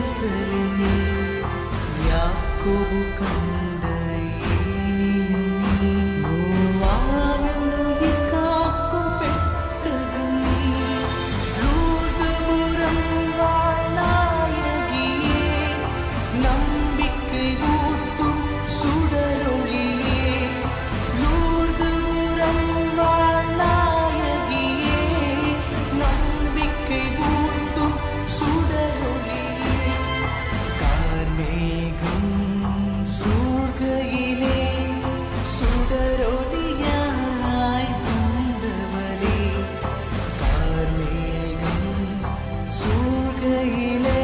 எருசலேம் நீ யாக்கோபு கண்ட ஏணியும் நீ நோவாவின் உயிர் காக்கும் பெட்டகம் நீ லூர்துபுரம் வாழ்நாயகியே நம்பிக்கை ஊட்டும் சுடரொளியே லூர்துபுரம் வாழ்நாயகியே நம்பிக்கை ஊட்டும் சுடரொளியே கார்மேகம் சூழ்கையிலே சுடரொளியாய் வந்தவளே கார்மேகம் சூழ்கையிலே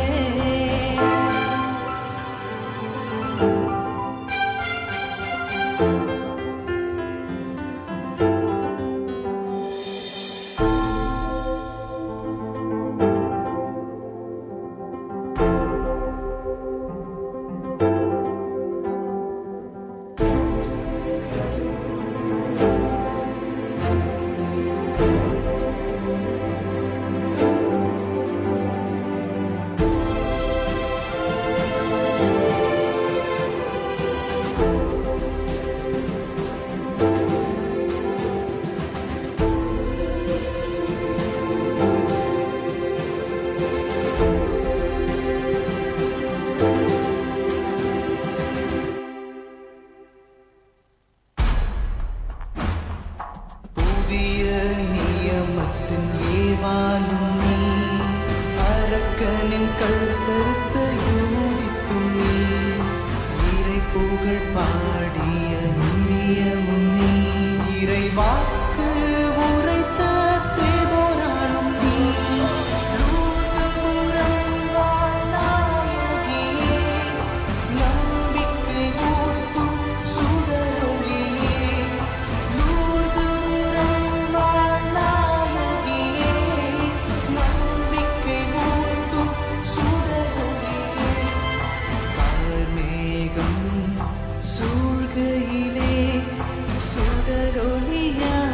புதிய நியமத்தின் ஏவாலும் நீ அரக்கனின் கழுத்தறுத்த யூதித்தும் நீ இறை புகழ் பாடிய நிரியமும் நீ இறை வாக்கு உரைத்த தேவோராலும் நீ லூர்துபுரம் வாழ்நாயகியே நம்பிக்கை ஊட்டும் சுடரொளியே லூர்துபுரம் வாழ்நாயகியே நம்பிக்கை ஊட்டும் சுடரொளியே கார்மேகம் சூழ்கையிலே சுடரொளியாய்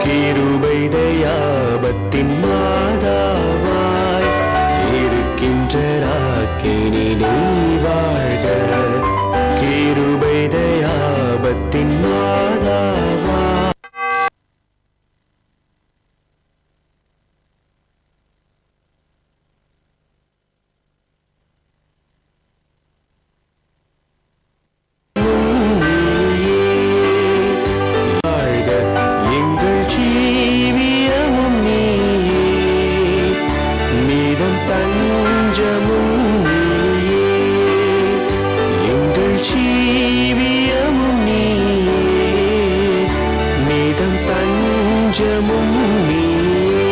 கிருபை தயாபத்தின் மாதாவாய் இருக்கின்ற ராக்கினி நீ வாழ்க கிருபை தயாபத்தின் மாதாவாய் வாழ்க எங்கள் ஜீவியமும் நீயே மீதம் தஞ்சமும் நீயே எங்கள் ஜீவியமும் நீயே மீதம் தஞ்சமும் நீயே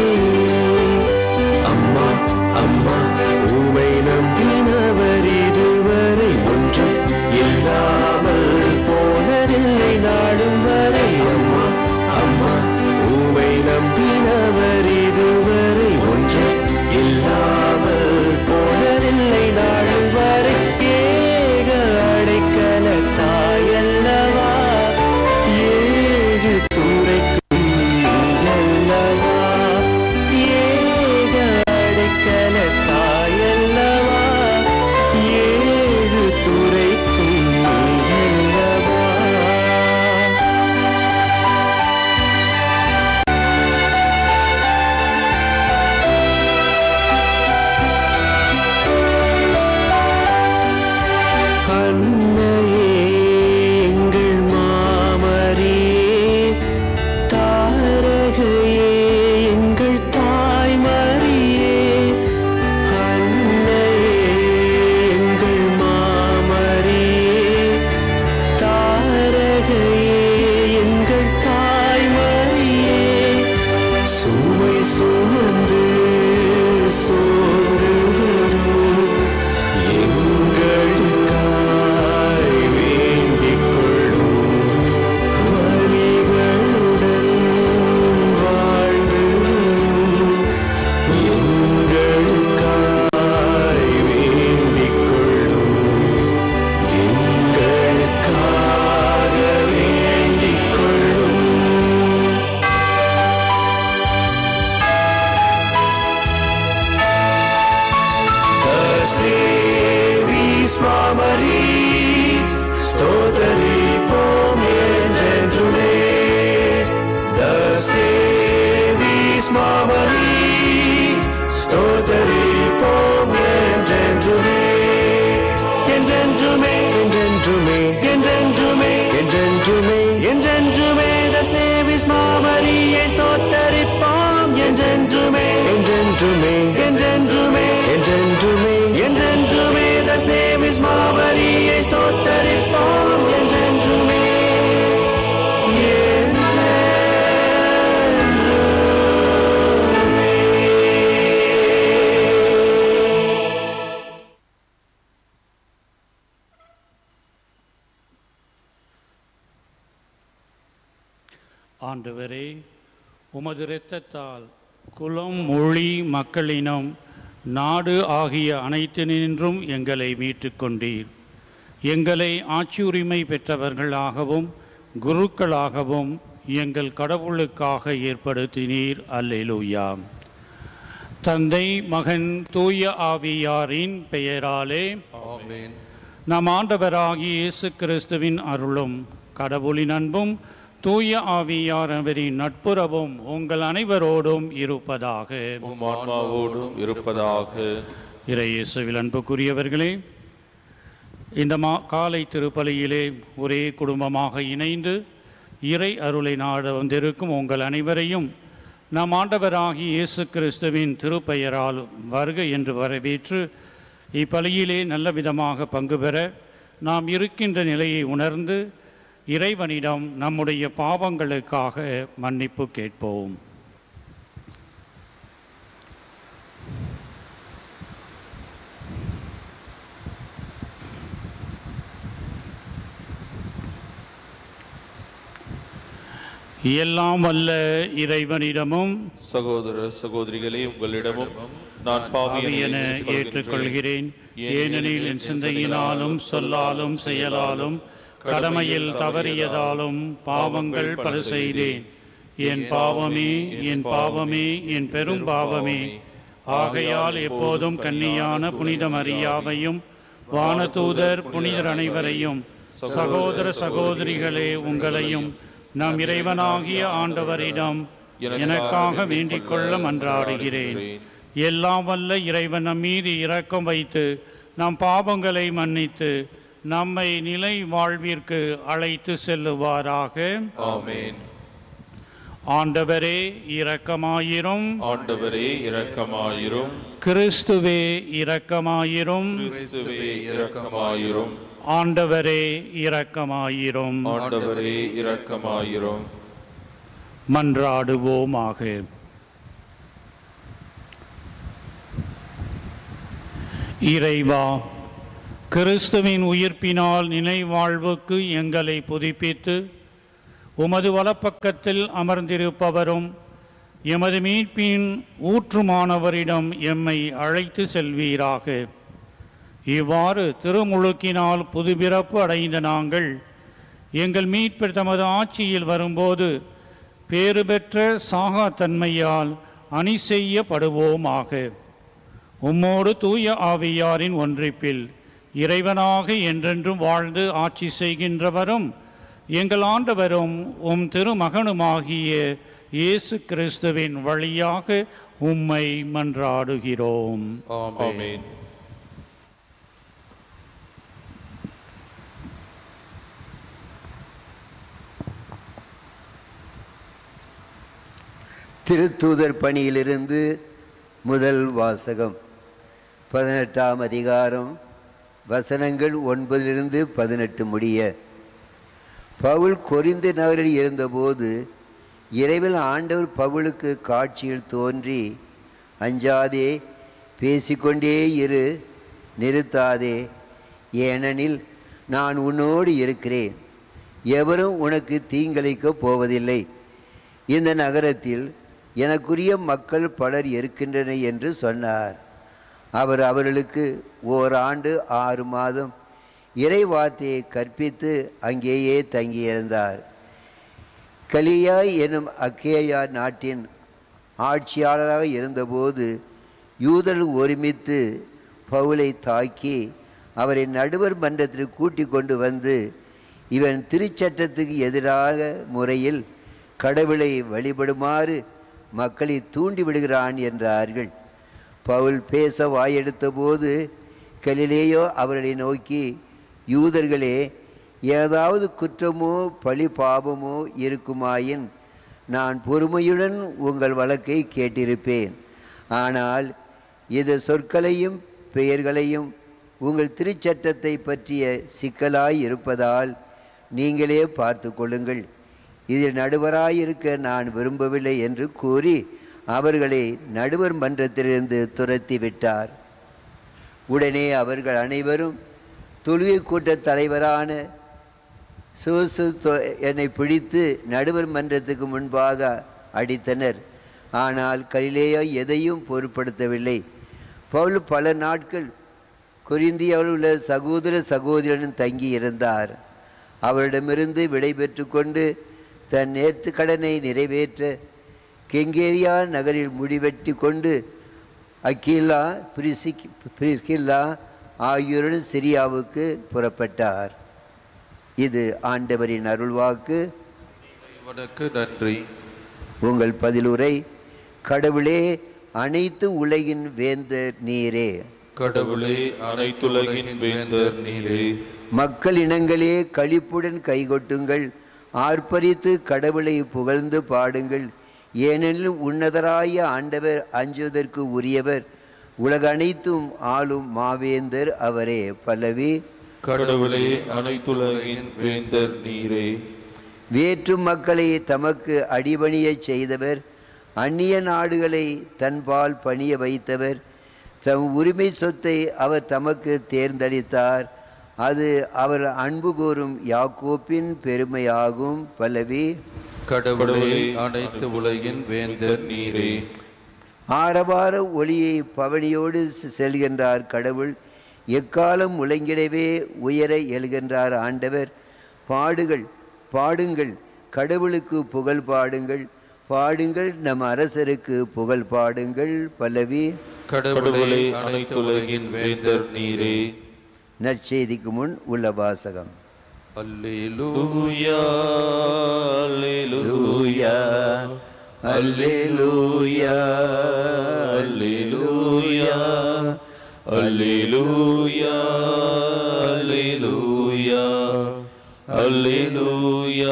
அம்மா அம்மா உமை நம்பினவர் இதுவரை ஒன்றும் இல்லாமல் போனதில்லை நாடும் வரை அம்மா அம்மா உமை நம்பினவர் இதுவரை ஒன்றும் இல்லாமல் போனதில்லை நாடும் வரை ஏக அடைக்கல தாயல்லவா ஏழு துறைக்கும் நீயல்லவா ஏக அடைக்கல தாயல்லவா ஏழு துறைக்கும் நீயல்லவா அன்னையே எங்கள் மாமரியே தாரகையே எங்கள் தாய்மரியே அன்னையே எங்கள் மாமரியே தாரகையே எங்கள் தாய்மரியே சுமை சுமந்து சோர்ந்து வரும் எங்களுக்காய் வேண்டிக் கொள்ளும் வலிகளுடன் வாழ்ந்து வரும் எங்களுக்காய் வேண்டிக் கொள்ளும் எங்களுக்காக வேண்டிக் கொள்ளும் Davis Mamari Stotari pom என்றென்றுமே Das Davis Mamari Stotari pom என்றென்றுமே என்றென்றுமே என்றென்றுமே என்றென்றுமே என்றென்றுமே என்றென்றுமே Das Davis Mamariயை ஸ்தோத்தரிப்போம் என்றென்றுமே என்றென்றுமே என்றென்றுமே என்றென்றுமே என்றென்றுமே Das Davis Mamariயை ஸ்தோத்தரிப்போம் என்றென்றுமே ஆண்டவரே உமது இரத்தத்தால் குலம் மொழி மக்களினம் நாடு ஆகிய அனைத்தினின்றும் எங்களை மீட்டுக் கொண்டீர் எங்களை ஆட்சியுரிமை பெற்றவர்களாகவும் குருக்களாகவும் எங்கள் கடவுளுக்காக ஏற்படுத்தினீர் அல்லேலூயா தந்தை மகன் தூய ஆவியாரின் பெயராலே நம் ஆண்டவராகிய இயேசு கிறிஸ்துவின் அருளும் கடவுளின் அன்பும் தூய ஆவியார் அவரின் நட்புறவும் உங்கள் அனைவரோடும் இருப்பதாக உம் ஆன்மாவோடும் இருப்பதாக இறையேசுவில் அன்புக்குரியவர்களே இந்த மா காலை திருப்பலியிலே ஒரே குடும்பமாக இணைந்து இறை அருளை நாட வந்திருக்கும் உங்கள் அனைவரையும் நம் ஆண்டவராகிய இயேசு கிறிஸ்துவின் திருப்பெயரால் வருக என்று வரவேற்று இப்பலியிலே நல்ல விதமாக பங்கு பெற நாம் இருக்கின்ற நிலையை உணர்ந்து இறைவனிடம் நம்முடைய பாவங்களுக்காக மன்னிப்பு கேட்போம் எல்லாம் வல்ல இறைவனிடமும் சகோதர சகோதரிகளே உங்களிடமும் நான் பாவி பாவி என ஏற்றுக்கொள்கிறேன் ஏனெனில் என் சிந்தையினாலும் சொல்லாலும் செயலாலும் கடமையில் தவறியதாலும் பாவங்கள் பல செய்தேன் என் பாவமே என் பாவமே என் பெரும் பாவமே ஆகையால் எப்போதும் கன்னியான புனித மரியாவையும் வானதூதர் புனிதர் அனைவரையும் சகோதர சகோதரிகளே உங்களையும் நம் இறைவனாகிய ஆண்டவரிடம் எனக்காக வேண்டிக் கொள்ள மன்றாடுகிறேன் எல்லாம் வல்ல இறைவன் நம் மீது இரக்கம் வைத்து நம் பாவங்களை மன்னித்து நம்மை நிலை வாழ்விற்கு அழைத்து செல்லுவாராக ஆமென் ஆண்டவரே இரக்கமாயிரும் ஆண்டவரே இரக்கமாயிரும் கிறிஸ்துவே இரக்கமாயிரும் கிறிஸ்துவே இரக்கமாயிரும் ஆண்டவரே இரக்கமாயிரும் ஆண்டவரே இரக்கமாயிரும் மன்றாடுவோமாக இறைவா கிறிஸ்துவின் உயிர்ப்பினால் நினைவாழ்வுக்கு எங்களை புதுப்பித்து உமது வலப்பக்கத்தில் அமர்ந்திருப்பவரும் எமது மீட்பின் ஊற்றுமானவரிடம் எம்மை அழைத்து செல்வீராக இவ்வாறு திருமுழுக்கினால் புதுபிறப்பு அடைந்த நாங்கள் எங்கள் மீட்பர் தமது ஆட்சியில் வரும்போது பேறு பெற்ற சாகா தன்மையால் அணி செய்யப்படுவோமாக உம்மோடு தூய ஆவியாரின் ஒன்றிப்பில் இறைவனாக என்றென்றும் வாழ்ந்து ஆட்சி செய்கின்றவரும் எங்கள் ஆண்டவரும் உம் திருமகனுமாகிய இயேசு கிறிஸ்துவின் வழியாக உம்மை மன்றாடுகிறோம் ஆமென் திருத்தூதர் பணியிலிருந்து முதல் வாசகம் பதினெட்டாம் அதிகாரம் வசனங்கள் ஒன்பதிலிருந்து பதினெட்டு முடிய பவுல் கொரிந்து நகரில் இருந்தபோது இறைவில் ஆண்டவர் பவுலுக்கு காட்சியில் தோன்றி அஞ்சாதே பேசிக்கொண்டே இரு நிறுத்தாதே ஏனெனில் நான் உன்னோடு இருக்கிறேன் எவரும் உனக்கு தீங்கிழைக்கப் போவதில்லை இந்த நகரத்தில் எனக்குரிய மக்கள் பலர் இருக்கின்றன என்று சொன்னார் அவர் அவர்களுக்கு ஓராண்டு ஆறு மாதம் இறை வார்த்தையை கற்பித்து அங்கேயே தங்கியிருந்தார் கலியா எனும் அக்கேயா நாட்டின் ஆட்சியாளராக இருந்தபோது யூதர்கள் ஒருமித்து பவுலை தாக்கி அவரை நடுவர் மன்றத்தில் கூட்டிக் கொண்டு வந்து இவன் திருச்சட்டத்துக்கு எதிராக முறையில் கடவுளை வழிபடுமாறு மக்களை தூண்டி விடுகிறான் என்றார்கள் பவுல் பேச வாயெடுத்தபோது கலிலேயோ அவர்களை நோக்கி யூதர்களே ஏதாவது குற்றமோ பழி பாவமோ இருக்குமாயின் நான் பொறுமையுடன் உங்கள் வழக்கை கேட்டிருப்பேன் ஆனால் இது சொற்களையும் பெயர்களையும் உங்கள் திருச்சட்டத்தை பற்றிய சிக்கலாய் இருப்பதால் நீங்களே பார்த்து கொள்ளுங்கள் இதில் நடுவராயிருக்க நான் விரும்பவில்லை என்று கூறி அவர்களை நடுவர் மன்றத்திலிருந்து துரத்தி விட்டார் உடனே அவர்கள் அனைவரும் தொழுகை கூட்ட தலைவரான சோசு என்னை பிடித்து நடுவர் மன்றத்துக்கு முன்பாக அடித்தனர் ஆனால் கலிலேயோ எதையும் பொருட்படுத்தவில்லை பவுல் பல நாட்கள் கொரிந்தியாவில் உள்ள சகோதர சகோதரனும் தங்கி இருந்தார் அவரிடமிருந்து விடை பெற்று கொண்டு தன் நேர்த்து கடனை நிறைவேற்ற கெங்கேரியா நகரில் முடிவெட்டி கொண்டு அக்கீலா பிரிசிக் பிரிஸ்கில்லா ஆகியோருடன் சிரியாவுக்கு புறப்பட்டார் இது ஆண்டவரின் அருள்வாக்கு இவனுக்கு நன்றி உங்கள் பதிலுரை கடவுளே அனைத்து உலகின் வேந்தர் நீரே கடவுளே அனைத்துலகின் வேந்தர் நீரே மக்கள் இனங்களே களிப்புடன் கைகொட்டுங்கள் ஆர்ப்பரித்து கடவுளை புகழ்ந்து பாடுங்கள் ஏனெனில் உன்னதராய ஆண்டவர் அஞ்சுவதற்கு உரியவர் உலக அனைத்தும் ஆளும் மாவேந்தர் அவரே பல்லவி கடவுளே அனைத்துலகின் வேந்தர் நீரே வேற்று மக்களை தமக்கு அடிபணியச் செய்தவர் அந்நிய நாடுகளை தன்பால் பணிய வைத்தவர் தம் உரிமை சொத்தை அவர் தமக்கு தேர்ந்தளித்தார் அது அவர் அன்பு கூறும் யாக்கோப்பின் பெருமையாகும் பல்லவி கடவுளே அனைத்து உலகின் வேந்தர் நீரே ஆரவார ஒளியை பவனியோடு செ- செல்கின்றார் கடவுள் எக்காலம் முழங்கிடவே உயர எழுகின்றார் ஆண்டவர் பாடுகள் பாடுங்கள் கடவுளுக்கு புகழ் பாடுங்கள் பாடுங்கள் நம் அரசருக்கு புகழ் பாடுங்கள் பல்லவி கடவுளே அனைத்து உலகின் வேந்தர் நீரே நற்செய்திக்கு முன் உள்ள வாசகம் அல்லேலூயா அல்லேலூயா அல்லேலூயா அல்லேலூயா அல்லேலூயா அல்லேலூயா அல்லேலூயா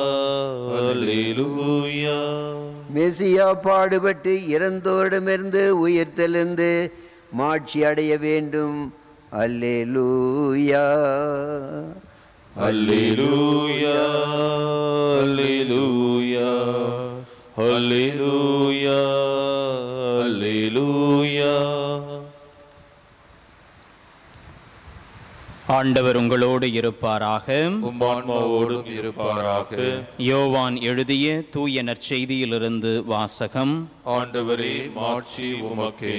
அல்லேலூயா மெசியா பாடுபட்டு இறந்தோரிடமிருந்து உயிர்த்தெழுந்து மாட்சி அடைய வேண்டும் அல்லேலூயா அல்லேலூயா அல்லேலூயா அல்லேலூயா அல்லேலூயா ஆண்டவர் உங்களோடு இருப்பாராக உம்மான்மாவோடும் இருப்பாராக யோவான் எழுதிய தூய நற்செய்தியிலிருந்து வாசகம் ஆண்டவரே மாட்சி உமக்கே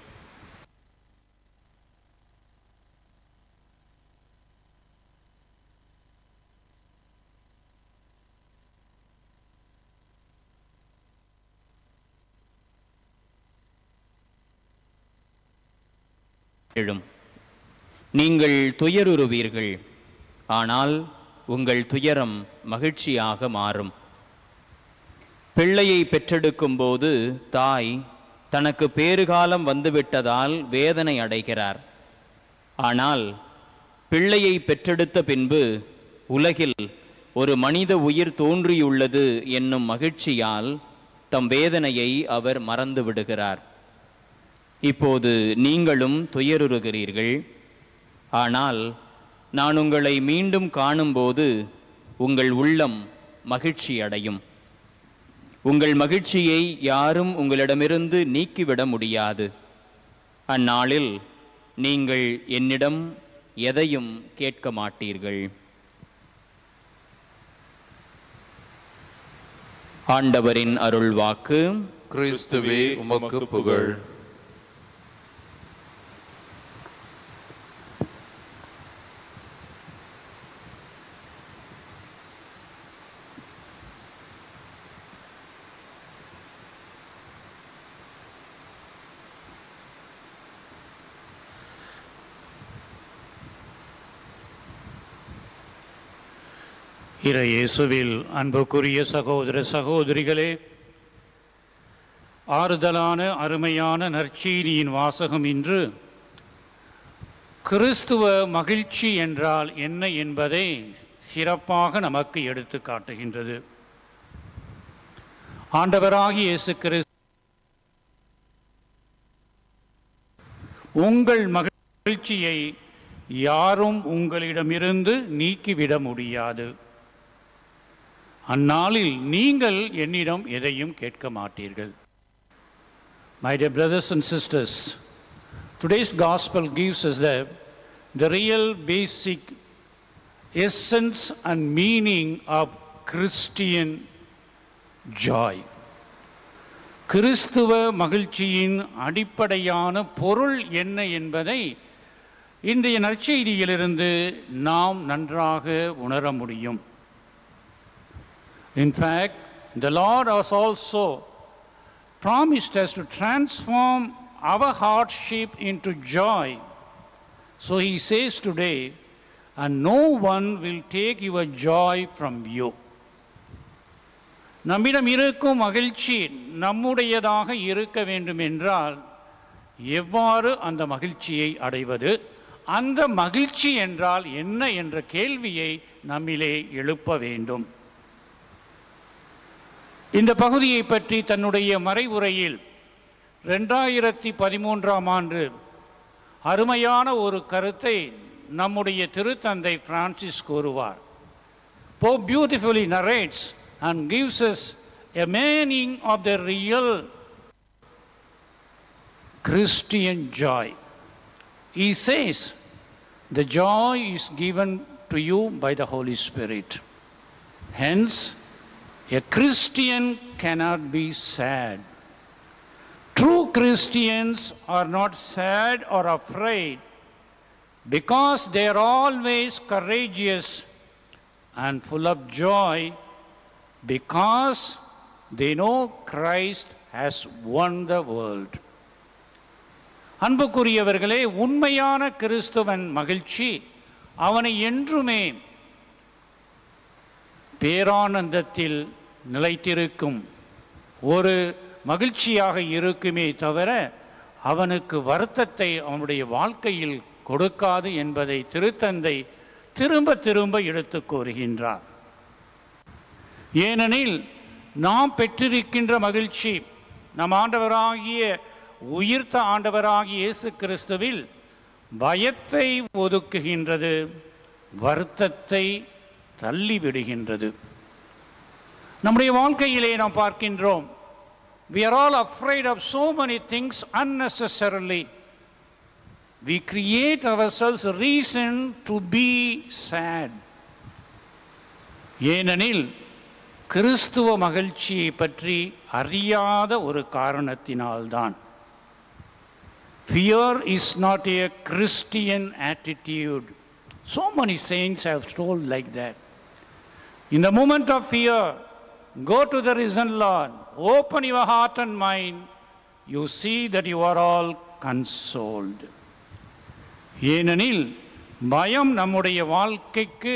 எழும் நீங்கள் துயருறுவீர்கள் ஆனால் உங்கள் துயரம் மகிழ்ச்சியாக மாறும் பிள்ளையை பெற்றெடுக்கும் போது தாய் தனக்கு பேறுகாலம் வந்துவிட்டதால் வேதனை அடைகிறார் ஆனால் பிள்ளையை பெற்றெடுத்த பின்பு உலகில் ஒரு மனித உயிர் தோன்றியுள்ளது என்னும் மகிழ்ச்சியால் தம் வேதனையை அவர் மறந்து விடுகிறார் இப்போது நீங்களும் துயருறுகிறீர்கள் ஆனால் நான் உங்களை மீண்டும் காணும்போது உங்கள் உள்ளம் மகிழ்ச்சி அடையும் உங்கள் மகிழ்ச்சியை யாரும் உங்களிடமிருந்து நீக்கிவிட முடியாது அந்நாளில் நீங்கள் என்னிடம் எதையும் கேட்க மாட்டீர்கள் ஆண்டவரின் அருள்வாக்கு கிறிஸ்துவே உமக்கு புகழ் இறை இயேசுவில் அன்புக்குரிய சகோதர சகோதரிகளே ஆறுதலான அருமையான நற்செய்தியின் வாசகம் இன்று கிறிஸ்துவ மகிழ்ச்சி என்றால் என்ன என்பதை சிறப்பாக நமக்கு எடுத்து காட்டுகின்றது ஆண்டவராகிய இயேசு கிறிஸ்து உங்கள் மகிழ்ச்சியை யாரும் உங்களிடமிருந்து நீக்கிவிட முடியாது அந்நாளில் நீங்கள் என்னிடம் எதையும் கேட்க மாட்டீர்கள் My dear brothers and sisters, today's gospel gives us the, the real basic essence and meaning of Christian joy. கிறிஸ்துவ மகிழ்ச்சியின் அடிப்படையான பொருள் என்ன என்பதை இன்றைய நற்செய்தியிலிருந்து நாம் நன்றாக உணர முடியும் In fact, the Lord has also promised us to transform our hardship into joy. So he says today, and no one will take your joy from you. நம்மிடம் இருக்கும் மகிழ்ச்சி நம்முடையதாக இருக்க வேண்டும் என்றால் எவ்வாறு அந்த மகிழ்ச்சியை அடைவது அந்த மகிழ்ச்சி என்றால் என்ன என்ற கேள்வியை நம்மிலே எழுப்ப வேண்டும் இந்த பகுதியை பற்றி தன்னுடைய மறைவுரையில் ரெண்டாயிரத்தி பதிமூன்றாம் ஆண்டு அருமையான ஒரு கருத்தை நம்முடைய திருத்தந்தை பிரான்சிஸ் கூறுவார் போ beautifully narrates and gives us a meaning of the real Christian joy. He says, the joy is given to you by the Holy Spirit. Hence, a Christian cannot be sad. True Christians are not sad or afraid because they are always courageous and full of joy because they know Christ has won the world. அன்புக்குரியவர்களே உண்மையான கிறிஸ்துவன் மகிழ்ச்சி அவனை என்றுமே பேரானந்தத்தில் நிலைத்திருக்கும் ஒரு மகிழ்ச்சியாக இருக்குமே தவிர அவனுக்கு வருத்தத்தை அவனுடைய வாழ்க்கையில் கொடுக்காது என்பதை திருத்தந்தை திரும்ப திரும்ப எடுத்துக் கூறுகின்றார் ஏனெனில் நாம் பெற்றிருக்கின்ற மகிழ்ச்சி நம் ஆண்டவராகிய உயிர்த்த ஆண்டவராகிய இயேசு கிறிஸ்துவில் பயத்தை ஒதுக்குகின்றது வருத்தத்தை தள்ளிவிடுகின்றது நம்முடைய வாழ்க்கையிலே நாம் பார்க்கின்றோம் we are all afraid of so many things unnecessarily we create ourselves a reason to be sad ஏனெனில் கிறிஸ்துவ மகிழ்ச்சியை பற்றி அறியாத ஒரு காரணத்தினால்தான் Fear is not a Christian attitude. So many saints have told like that. In the moment of fear, go to the risen Lord, open your heart and mind, you see that you are all consoled. ஏனெனில் பயம் நம்முடைய வாழ்க்கைக்கு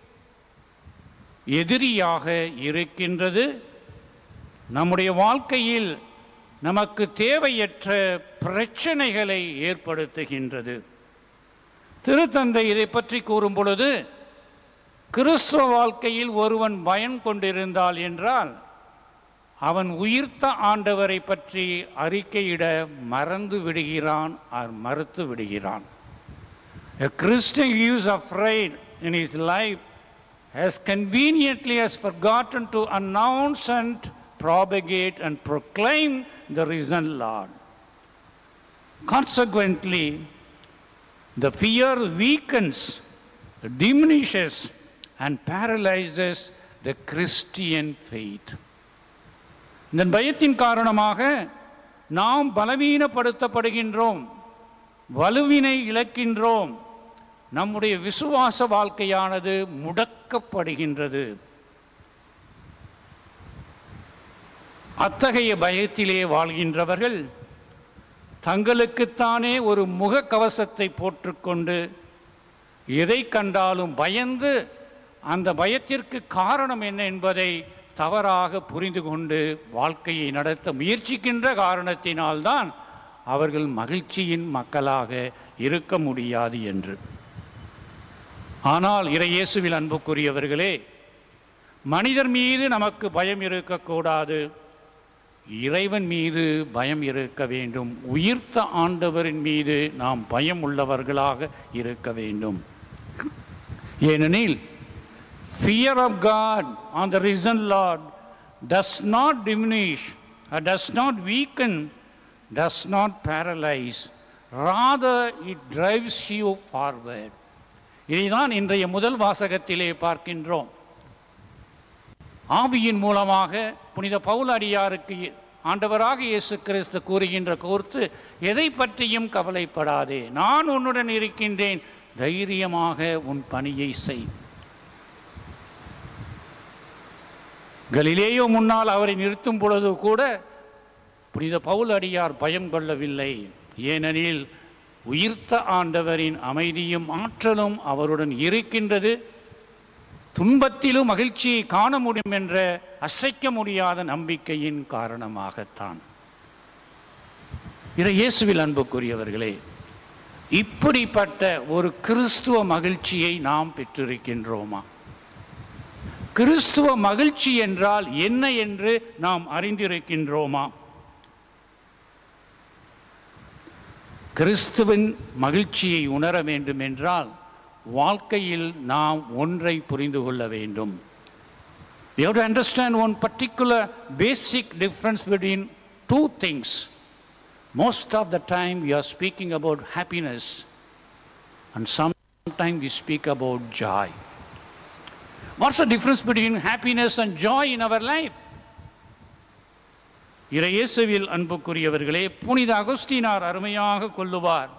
எதிரியாக இருக்கின்றது நம்முடைய வாழ்க்கையில் நமக்கு தேவையற்ற பிரச்சனைகளை ஏற்படுத்துகின்றது திருத்தந்தை இதை பற்றி கூறும் பொழுது கிறிஸ்துவ வாழ்க்கையில் ஒருவன் பயன் கொண்டிருந்தால் என்றால் அவன் உயிர்த்த ஆண்டவரை பற்றி அறிக்கையிட மறந்து விடுகிறான் or மறுத்து விடுகிறான் A Christian who is afraid in his life has conveniently has forgotten to announce and propagate and proclaim the risen Lord. Consequently, the fear weakens, diminishes, and paralyzes the Christian faith. இந்த பயத்தின் காரணமாக நாம் பலவீனப்படுத்தப்படுகின்றோம் வலுவினை இழக்கின்றோம் நம்முடைய விசுவாச வாழ்க்கையானது முடக்கப்படுகின்றது அத்தகைய பயத்திலே வாழ்கின்றவர்கள் தங்களுக்குத்தானே ஒரு முகக்கவசத்தை போற்றுக்கொண்டு எதை கண்டாலும் பயந்து அந்த பயத்திற்கு காரணம் என்ன என்பதை தவறாக புரிந்து கொண்டு வாழ்க்கையை நடத்த முயற்சிக்கின்ற காரணத்தினால்தான் அவர்கள் மகிழ்ச்சியின் மக்களாக இருக்க முடியாது என்று ஆனால் இறையேசுவில் அன்புக்குரியவர்களே மனிதர் மீது நமக்கு பயம் இருக்கக்கூடாது இறைவன் மீது பயம் இருக்க வேண்டும் உயிர்த்த ஆண்டவரின் மீது நாம் பயம் உள்ளவர்களாக இருக்க வேண்டும் ஏனெனில் fear of God on the risen Lord does not diminish, or does not weaken, does not paralyze. Rather, it drives you forward. இதைதான் இன்றைய முதல் வாசகத்திலே பார்க்கின்றோம் ஆவியின் மூலமாக புனித பவுல் அடியாருக்கு ஆண்டவராக இயேசு கிறிஸ்து கூறுகின்ற கோர்த்து எதை பற்றியும் கவலைப்படாதே நான் உன்னுடன் இருக்கின்றேன் தைரியமாக உன் பணியை செய் கலிலேயோ முன்னால் அவரை நிறுத்தும் பொழுது கூட புனித பவுல் அடியார் பயம் கொள்ளவில்லை ஏனெனில் உயிர்த்த ஆண்டவரின் அமைதியும் ஆற்றலும் அவருடன் இருக்கின்றது துன்பத்திலும் மகிழ்ச்சியை காண முடியும் என்ற அசைக்க முடியாத நம்பிக்கையின் காரணமாகத்தான் இறை இயேசுவில் அன்புக்குரியவர்களே இப்படிப்பட்ட ஒரு கிறிஸ்துவ மகிழ்ச்சியை நாம் பெற்றிருக்கின்றோமா கிறிஸ்துவ மகிழ்ச்சி என்றால் என்ன என்று நாம் அறிந்திருக்கின்றோமா கிறிஸ்துவின் மகிழ்ச்சியை உணர வேண்டும் என்றால் வாழ்க்கையில் நாம் ஒன்றை புரிந்து கொள்ள வேண்டும் We have to understand one particular basic difference between two things. Most of the time we are speaking about happiness and sometimes we speak about joy. What's the difference between happiness and joy in our life? இறையேசுவில் அன்புக்குரியவர்களே புனித அகுஸ்தீனார் அருமையாக கொள்ளுவார்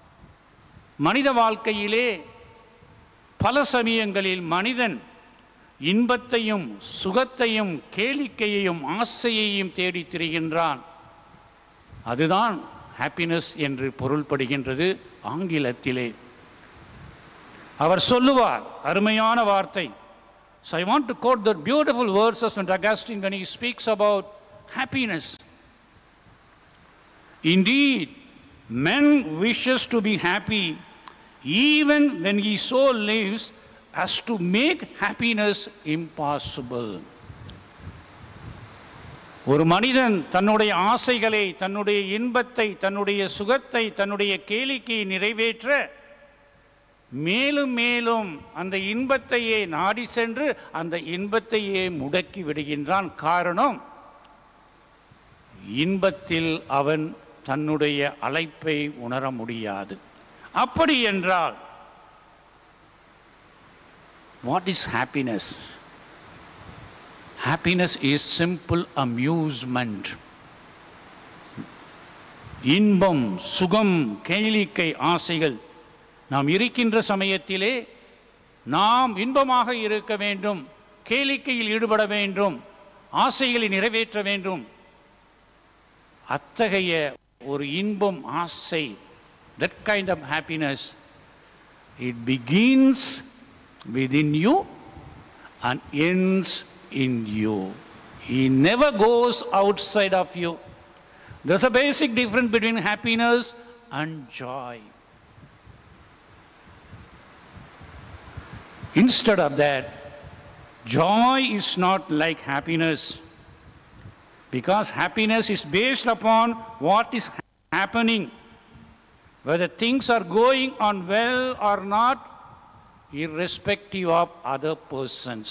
மனித வாழ்க்கையிலே பல சமயங்களில் மனிதன் இன்பத்தையும் சுகத்தையும் கேளிக்கையையும் ஆசையையும் தேடித் திரிகின்றான் அதுதான் ஹாப்பினஸ் என்று பொருள்படுகின்றது ஆங்கிலத்திலே அவர் சொல்லுவார் அருமையான வார்த்தை So I want to quote the beautiful verses from Augustine when he speaks about happiness. Indeed, man wishes to be happy even when he so lives as to make happiness impossible. ஒரு மனிதன் தன்னுடைய ஆசைகளை தன்னுடைய இன்பத்தை தன்னுடைய சுகத்தை தன்னுடைய கேளிக்கையை நிறைவேற்ற மேலும் மேலும் அந்த இன்பத்தையே நாடி சென்று அந்த இன்பத்தையே முடக்கி விடுகின்றான் காரணம் இன்பத்தில் அவன் தன்னுடைய அழைப்பை உணர முடியாது அப்படி என்றால் what is happiness happiness is simple amusement இன்பம் சுகம் கேளிக்கை ஆசைகள் நாம் இருக்கின்ற சமயத்திலே நாம் இன்பமாக இருக்க வேண்டும் கேளிக்கையில் ஈடுபட வேண்டும் ஆசைகளை நிறைவேற்ற வேண்டும் அத்தகைய ஒரு இன்பம் ஆசை that kind of happiness it begins within you and ends in you He never goes outside of you. There's a basic difference between happiness and joy. Instead of that, joy is not like happiness because happiness is based upon what is happening, whether things are going on well or not, irrespective of other persons.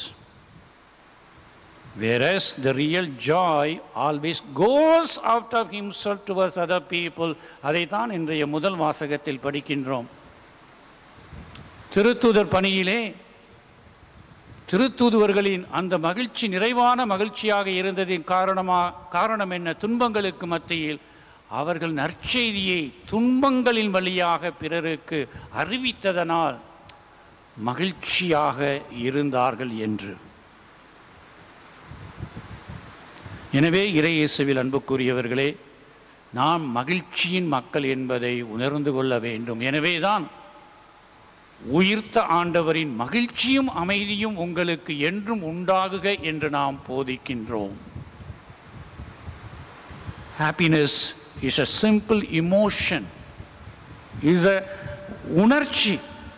Whereas the real joy always goes out of himself towards other people. அதைத்தான் இன்றைய முதல் வாசகத்தில் படிக்கின்றோம் திருத்துதர் பணியிலே திருத்தூதுவர்களின் அந்த மகிழ்ச்சி நிறைவான மகிழ்ச்சியாக இருந்ததின் காரணமா காரணம் என்ன துன்பங்களுக்கு மத்தியில் அவர்கள் நற்செய்தியை துன்பங்களின் வழியாக பிறருக்கு அறிவித்ததனால் மகிழ்ச்சியாக இருந்தார்கள் என்று எனவே இறையேசுவில் அன்புக்குரியவர்களே நாம் மகிழ்ச்சியின் மக்கள் என்பதை உணர்ந்து கொள்ள வேண்டும் எனவேதான் உயிர்த்த ஆண்டவரின் மகிழ்ச்சியும் அமைதியும் உங்களுக்கு என்றும் உண்டாகுக என்று நாம் போதிக்கின்றோம் happiness is a simple emotion is a உணர்ச்சி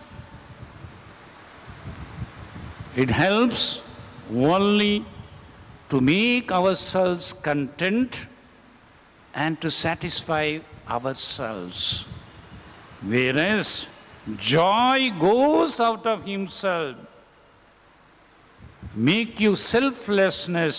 it helps only to make ourselves content and to satisfy ourselves. Whereas joy goes out of himself, make you selflessness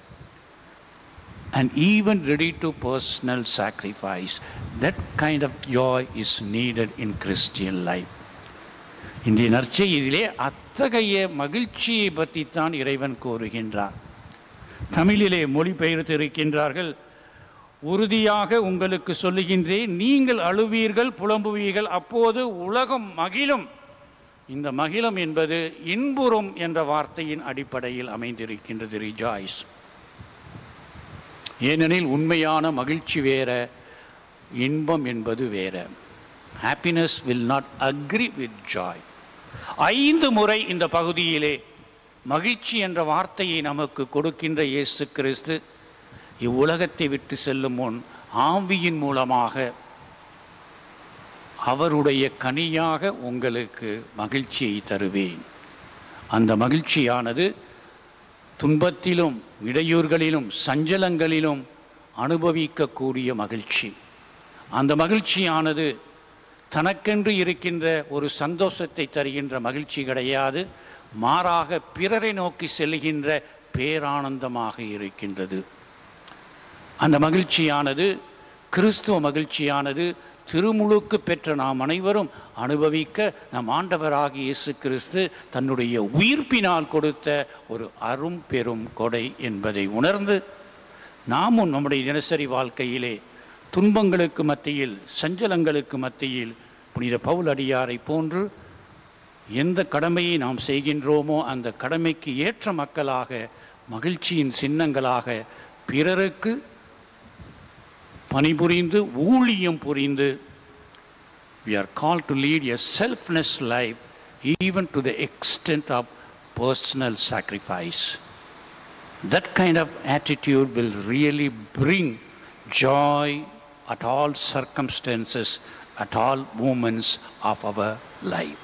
and even ready to personal sacrifice. That kind of joy is needed in Christian life. இன்றைய நற்செய்தியிலே அத்தகைய மகிழ்ச்சியை பற்றித்தான் இறைவன் கூறுகின்றார் தமிழிலே மொழிபெயர்த்து இருக்கின்றார்கள் உறுதியாக உங்களுக்கு சொல்லுகின்றேன் நீங்கள் அழுவீர்கள் புலம்புவீர்கள் அப்போது உலகம் மகிழும் இந்த மகிழும் என்பது இன்புறும் என்ற வார்த்தையின் அடிப்படையில் அமைந்திருக்கின்றது ரிஜாய்ஸ் ஏனெனில் உண்மையான மகிழ்ச்சி வேற இன்பம் என்பது வேற happiness will not agree with joy ஐந்து முறை இந்த பகுதியிலே மகிழ்ச்சி என்ற வார்த்தையை நமக்கு கொடுக்கின்ற இயேசு கிறிஸ்து இவ்வுலகத்தை விட்டு செல்லும் முன் ஆவியின் மூலமாக அவருடைய கனியாக உங்களுக்கு மகிழ்ச்சியை தருவேன் அந்த மகிழ்ச்சியானது துன்பத்திலும் இடையூறுகளிலும் சஞ்சலங்களிலும் அனுபவிக்கக்கூடிய மகிழ்ச்சி அந்த மகிழ்ச்சியானது தனக்கென்று இருக்கின்ற ஒரு சந்தோஷத்தை தருகின்ற மகிழ்ச்சி கிடையாது மாறாக பிறரை நோக்கி செல்கின்ற பேரானந்தமாக இருக்கின்றது அந்த மகிழ்ச்சியானது கிறிஸ்துவ மகிழ்ச்சியானது திருமுழுக்கு பெற்ற நாம் அனைவரும் அனுபவிக்க நம் ஆண்டவராகிய இயேசு கிறிஸ்து தன்னுடைய உயிர்ப்பினால் கொடுத்த ஒரு அரும் பெரும் கொடை என்பதை உணர்ந்து நாமும் நம்முடைய தினசரி வாழ்க்கையிலே துன்பங்களுக்கு மத்தியில் சஞ்சலங்களுக்கு மத்தியில் புனித பவுல் அடியாரை போன்று எந்த கடமையை நாம் செய்கின்றோமோ அந்த கடமைக்கு ஏற்ற மக்களாக மகிழ்ச்சியின் சின்னங்களாக பிறருக்கு பணிபுரிந்து ஊழியம் புரிந்து we are called to lead a selfless life even to the extent of personal sacrifice that kind of attitude will really bring joy at all circumstances at all moments of our life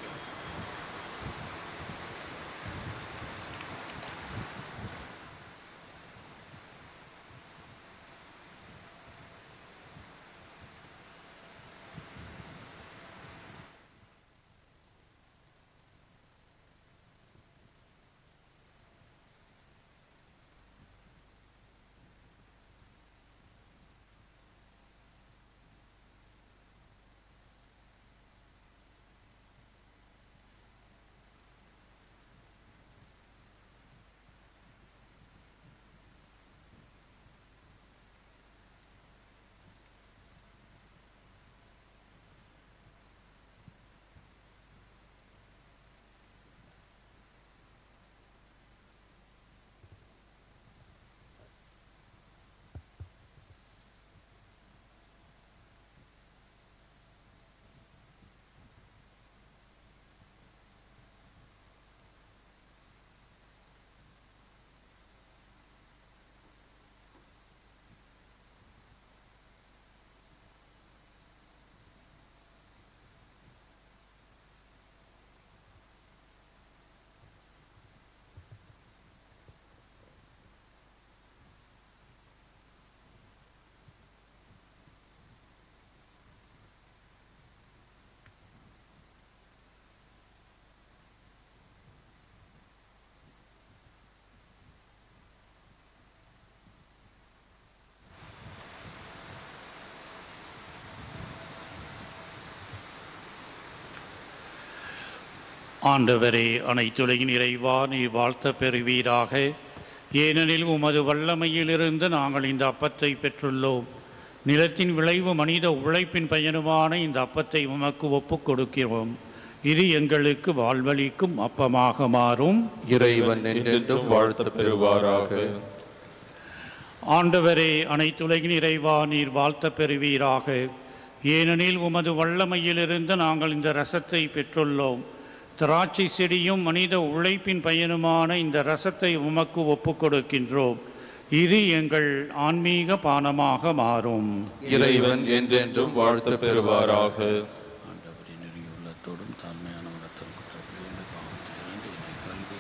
ஆண்டவரே அனைத்துலகின் இறைவா நீ வாழ்த்த பெறுவீராக ஏனெனில் உமது வல்லமையிலிருந்து நாங்கள் இந்த அப்பத்தை பெற்றுள்ளோம் நிலத்தின் விளைவு மனித உழைப்பின் பயனுமான இந்த அப்பத்தை உமக்கு ஒப்புக் கொடுக்கிறோம் இது எங்களுக்கு வாழ்வளிக்கும் அப்பமாக மாறும் இறைவன் என்றென்றும் வாழ்த்த பெறுவாராக ஆண்டவரே அனைத்துலகின் இறைவா நீர் வாழ்த்த பெறுவீராக ஏனெனில் உமது வல்லமையிலிருந்து நாங்கள் இந்த ரசத்தை பெற்றுள்ளோம் திராட்சை செடியும் மனித உழைப்பின் பயனுமான இந்த ரசத்தை உமக்கு ஒப்புக் கொடுக்கின்றோம் இது எங்கள் ஆன்மீக பானமாக மாறும் இறைவன் என்றென்றும் வாழ்த்த பெறுவாராக ஆண்டவரின் நெறியுள்ளத்தோடும் தாழ்மையான உள்ளத்தோடும் குற்றப்பிள்ளைகளை பாவத்திலிருந்து என்னை கல்வி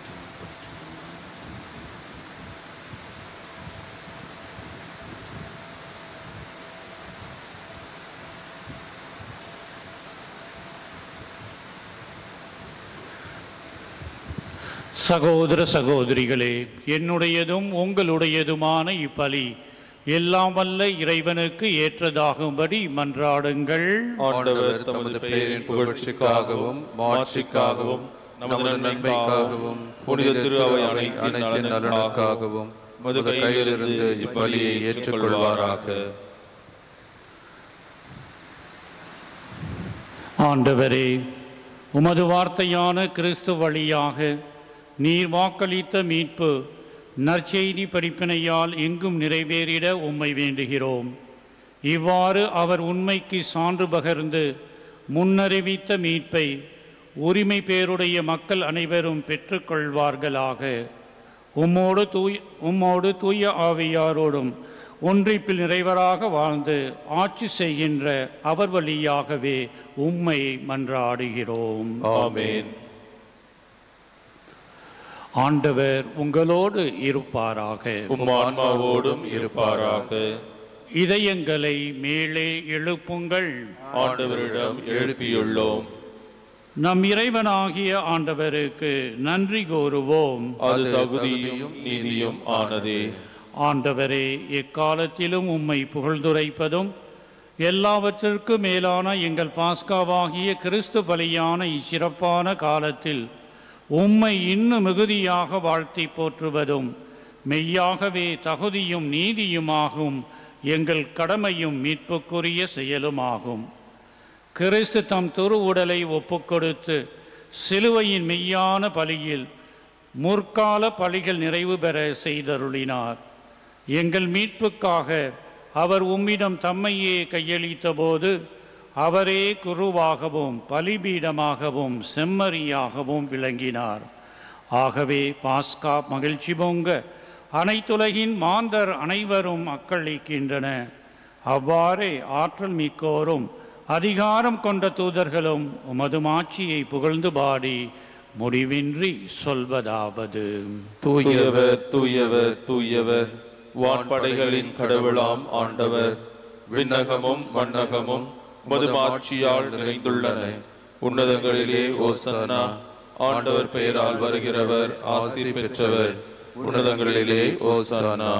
சகோதர சகோதரிகளே என்னுடையதும் உங்களுடையதுமான இப்பலி எல்லாம் வல்ல இறைவனுக்கு ஏற்றதாகும்படி மன்றாடுங்கள் ஆண்டவர் தமது பெயரின் புகழ்ச்சிக்காகவும் மாட்சிக்காகவும் நமது நன்மைக்காகவும் புனித திரு அவை அனை அனைத்தின் நலனுக்காகவும் மது கையிலிருந்து இப்பலியை ஏற்றுக்கொள்வாராக ஆண்டவரே உமது வார்த்தையான கிறிஸ்து வழியாக நீர் வாக்களித்த மீட்பு நற்செய்தி படிப்பினையால் எங்கும் நிறைவேறிட உம்மை வேண்டுகிறோம் இவ்வாறு அவர் உண்மைக்கு சான்று பகர்ந்து முன்னறிவித்த மீட்பை உரிமை பேருடைய மக்கள் அனைவரும் பெற்றுக்கொள்வார்களாக உம்மோடு தூய் உம்மோடு தூய ஆவியாரோடும் ஒன்றிப்பில் நிறைவராக வாழ்ந்து ஆட்சி செய்கின்ற அவர் வழியாகவே உம்மை மன்றாடுகிறோம் ஆமென் ஆண்டவர் உங்களோடு இருப்பாராக உம் ஆன்மாவோடும் இருப்பாராக இதயங்களை மேலே எழுப்புங்கள் ஆண்டவரிடம் எழுப்பியுள்ளோம் நம் இறைவனாகிய ஆண்டவருக்கு நன்றி கூறுவோம் அது தகுதியும் நீதியும் ஆனதே ஆண்டவரே எக்காலத்திலும் உம்மை புகழ்ந்துரைப்பதும் எல்லாவற்றிற்கும் மேலான எங்கள் பாஸ்காவாகிய கிறிஸ்து பலியான இச்சிறப்பான காலத்தில் உம்மை இன்னும் மிகுதியாக வாழ்த்தி போற்றுவதும் மெய்யாகவே தகுதியும் நீதியுமாகும் எங்கள் கடமையும் மீட்புக்குரிய செயலுமாகும் கிறிஸ்து தம் துரு உடலை ஒப்புக்கொடுத்து சிலுவையின் மெய்யான பலியில் முற்கால பலிகள் நிறைவு பெற செய்தருளினார் எங்கள் மீட்புக்காக அவர் உம்மிடம் தம்மையே கையளித்த போது அவரே குருவாகவும் பலிபீடமாகவும் செம்மறியாகவும் விளங்கினார் ஆகவே பாஸ்கா மகிழ்ச்சி பொங்க அனைத்துலகின் மாந்தர் அனைவரும் அக்களிக்கின்றன அவ்வாறே ஆற்றல் மிக்கோரும் அதிகாரம் கொண்ட தூதர்களும் உமது மாட்சியை புகழ்ந்து பாடி முடிவின்றி சொல்வதாவது தூயவர் தூயவர் தூயவர் வான்படைகளின் கடவுளாம் ஆண்டவர் விண்ணகமும் மண்ணகமும் உமது மாட்சியால் நிறைந்துள்ளன உன்னதங்களிலே ஓசன்னா ஆண்டவர் பெயரால் வருகிறவர் ஆசி பெற்றவர் உன்னதங்களிலே ஓசன்னா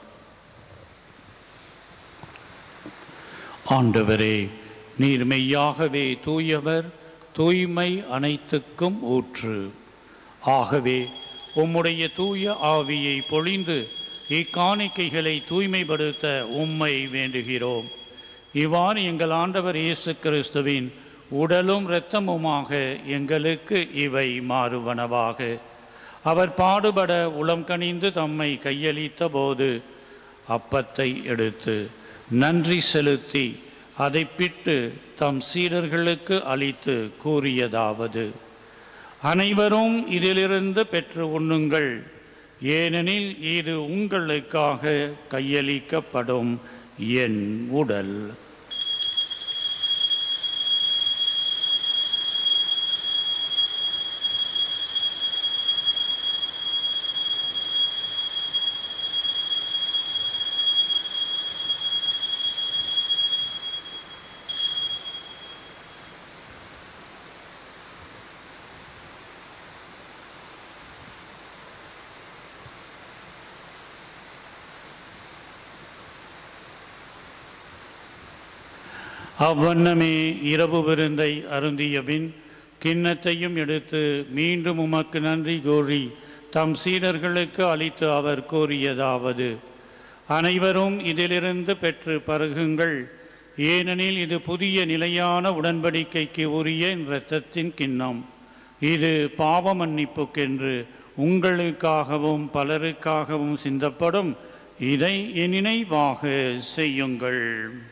ஆண்டவரே நீர் மெய்யாகவே தூயவர் தூய்மை அனைத்துக்கும் ஊற்று ஆகவே உம்முடைய தூய ஆவியை பொழிந்து இக்காணிக்கைகளை தூய்மைப்படுத்த உம்மை வேண்டுகிறோம் இவ்வாறு எங்கள் ஆண்டவர் இயேசு கிறிஸ்துவின் உடலும் இரத்தமுமாக எங்களுக்கு இவை மாறுவனவாக அவர் பாடுபட உளம் கனிந்து தம்மை கையளித்த போது அப்பத்தை எடுத்து நன்றி செலுத்தி அதை பிட்டு தம் சீடர்களுக்கு அளித்து கூறியதாவது அனைவரும் இதிலிருந்து பெற்று உண்ணுங்கள் ஏனெனில் இது உங்களுக்காக கையளிக்கப்படும் என் உடல் அவ்வண்ணமே இரவு விருந்தை அருந்திய பின் கிண்ணத்தையும் எடுத்து மீண்டும் உமக்கு நன்றி கூறி தம் சீடர்களுக்கு அளித்து அவர் கூறியதாவது அனைவரும் இதிலிருந்து பெற்று பருகுங்கள் ஏனெனில் இது புதிய நிலையான உடன்படிக்கைக்கு உரிய இரத்தத்தின் கிண்ணம் இது பாவ மன்னிப்புக்கென்று உங்களுக்காகவும் பலருக்காகவும் சிந்தப்படும் இதை என் நினைவாக செய்யுங்கள்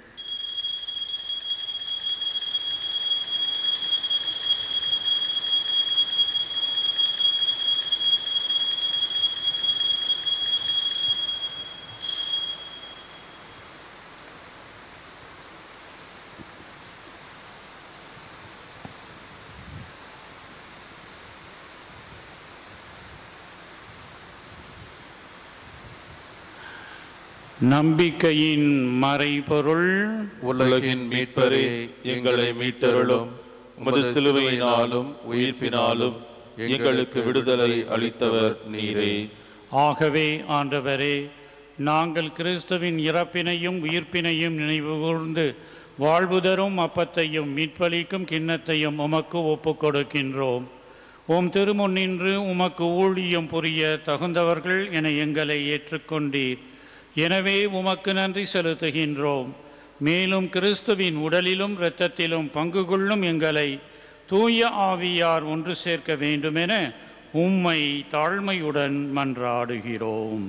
நம்பிக்கையின் மறைபொருள் உலகின் மீட்பரே எங்களை மீட்டருளும் உமது சிலுவையினாலும் உயிர்ப்பினாலும் எங்களுக்கு விடுதலை அளித்தவர் நீரே ஆகவே ஆண்டவரே நாங்கள் கிறிஸ்துவின் இறப்பினையும் உயிர்ப்பினையும் நினைவு கூர்ந்து வாழ்வு தரும் அப்பத்தையும் மீட்பளிக்கும் கிண்ணத்தையும் உமக்கு ஒப்புக் கொடுக்கின்றோம் உம் திருமுன்னின்று உமக்கு ஊழியம் புரிய தகுந்தவர்கள் என எங்களை ஏற்றுக்கொண்டீர் எனவே உமக்கு நன்றி செலுத்துகின்றோம் மேலும் கிறிஸ்துவின் உடலிலும் இரத்தத்திலும் பங்கு கொள்ளும் எங்களை தூய ஆவியார் ஒன்று சேர்க்க வேண்டுமென உம்மை தாழ்மையுடன் மன்றாடுகிறோம்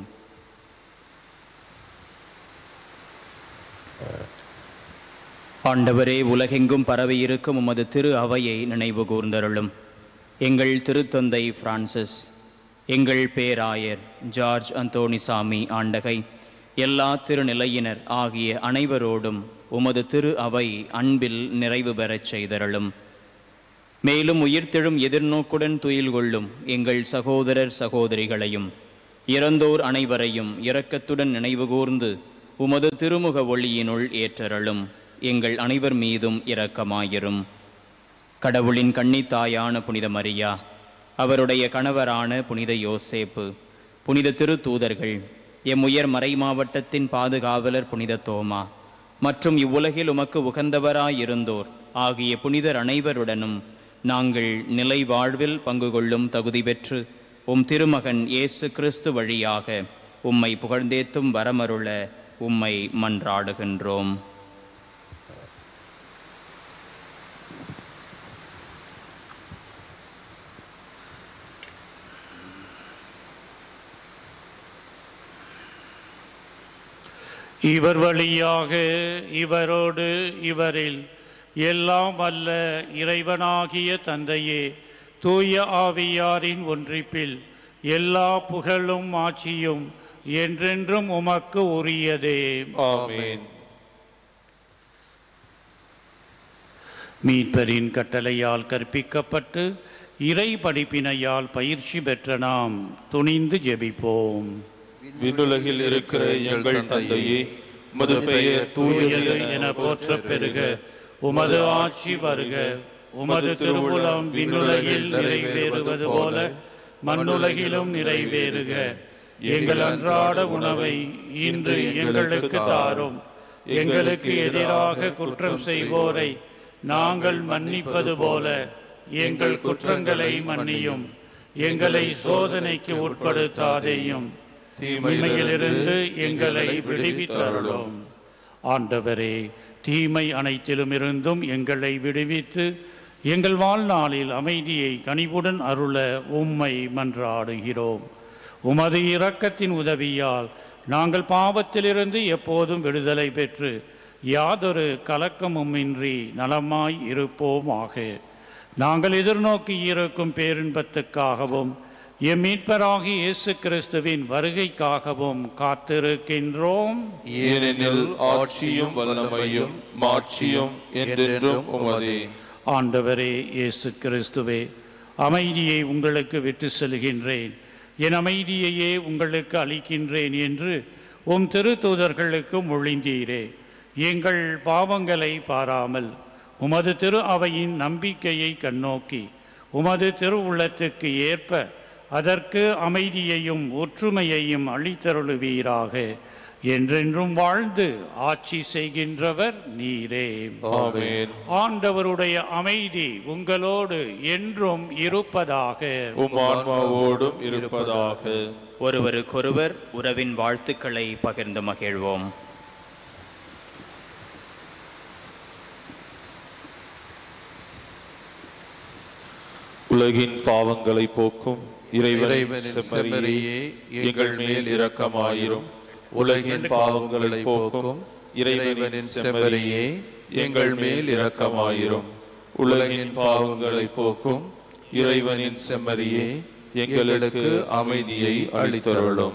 ஆண்டவரே உலகெங்கும் பரவியிருக்கும் உமது திரு அவையை நினைவு கூர்ந்தருளும் எங்கள் திருத்தந்தை பிரான்சிஸ் எங்கள் பேராயர் ஜார்ஜ் அந்தோணிசாமி ஆண்டகை எல்லா திருநிலையினர் ஆகிய அனைவரோடும் உமது திரு அவை அன்பில் நிறைவு பெறச் செய்தருளும் மேலும் உயிர்த்தெழும் எதிர்நோக்குடன் துயில் கொள்ளும் எங்கள் சகோதரர் சகோதரிகளையும் இறந்தோர் அனைவரையும் இரக்கத்துடன் நினைவுகூர்ந்து உமது திருமுக ஒளியினுள் ஏற்றருளும் எங்கள் அனைவர் மீதும் இரக்கமாயிரும் கடவுளின் கன்னித்தாயான புனித மரியா அவருடைய கணவரான புனித யோசேப்பு புனித திருத்தூதர்கள் எம் உயர் மறை மாவட்டத்தின் பாதுகாவலர் புனித தோமா மற்றும் இவ்வுலகில் உமக்கு உகந்தவராயிருந்தோர் ஆகிய புனிதர் அனைவருடனும் நாங்கள் நிலை வாழ்வில் பங்கு கொள்ளும் தகுதி பெற்று உம் திருமகன் இயேசு கிறிஸ்து வழியாக உம்மை புகழ்ந்தேத்தும் வரமருள உம்மை மன்றாடுகின்றோம் இவர் வழியாக இவரோடு இவரில் எல்லாம் வல்ல இறைவனாகிய தந்தையே தூய ஆவியாரின் ஒன்றிப்பில் எல்லா புகழும் ஆட்சியும் என்றென்றும் உமக்கு உரியதே ஆமென் மீட்பரின் கட்டளையால் கற்பிக்கப்பட்டு இறை படிப்பினையால் பயிற்சி பெற்ற நாம் துணிந்து ஜெபிப்போம் விண்ணுலகில் இருக்கிற எங்கள் தந்தையே உமது பெயர் தூயது தூயது என போற்றப் பெறுக உமது ஆட்சி வருக உமது திருவுளம் விண்ணுலகில் நிறைவேறுவது போல மண்ணுலகிலும் நிறைவேறுக எங்கள் அன்றாட உணவை இன்று எங்களுக்கு தாரும் எங்களுக்கு எதிராக குற்றம் செய்வோரை நாங்கள் மன்னிப்பது போல எங்கள் குற்றங்களை மன்னியும் எங்களை சோதனைக்கு உட்படுத்தாதேயும் தீமையிலிருந்து எங்களை விடுவித்தருளும் ஆண்டவரே தீமை அனைத்திலும் இருந்தும் எங்களை விடுவித்து எங்கள் வாழ்நாளில் அமைதியை கனிவுடன் அருள உம்மை மன்றாடுகிறோம் உமது இரக்கத்தின் உதவியால் நாங்கள் பாவத்திலிருந்து எப்போதும் விடுதலை பெற்று யாதொரு கலக்கமுமின்றி நலமாய் இருப்போமாக நாங்கள் எதிர்நோக்கி இருக்கும் பேரின்பத்துக்காகவும் எம் மீட்பராகி இயேசு கிறிஸ்துவின் வருகைக்காகவும் காத்திருக்கின்றோம் ஏனெனில் ஆட்சியும் வல்லமையும் மாட்சியும் என்றென்றும் உமதே ஆண்டவரே இயேசு கிறிஸ்துவே அமைதியை உங்களுக்கு விட்டு செல்கின்றேன் என் அமைதியையே உங்களுக்கு அளிக்கின்றேன் என்று உம் திருத்தூதர்களுக்கு மொழிந்தீரே எங்கள் பாவங்களை பாராமல் உமது திரு அவையின் நம்பிக்கையை கண்ணோக்கி உமது திருவுள்ளத்துக்கு ஏற்ப அதற்கு அமைதியையும் ஒற்றுமையையும் அளித்தருளுவீராக என்றென்றும் வாழ்ந்து ஆட்சி செய்கின்றவர் நீரே ஆமென் ஆண்டவருடைய அமைதி உங்களோடு என்றும் இருப்பதாக உம் ஆன்மாவோடும் இருப்பதாக ஒருவருக்கொருவர் உறவின் வாழ்த்துக்களை பகிர்ந்து மகிழ்வோம் உலகின் பாவங்களை போக்கும் இறைவனின் இறைவனின் செம்மறியே செம்மறியே, எங்கள் மேல் இரக்கமாயிரும் உலகின் பாவங்களை போக்கும் இறைவனின் செம்மறியே எங்கள் மேல் இரக்கமாயிரும் உலகின் பாவங்களை போக்கும் இறைவனின் செம்மறியே எங்களுக்கு அமைதியை அளித்தருளும்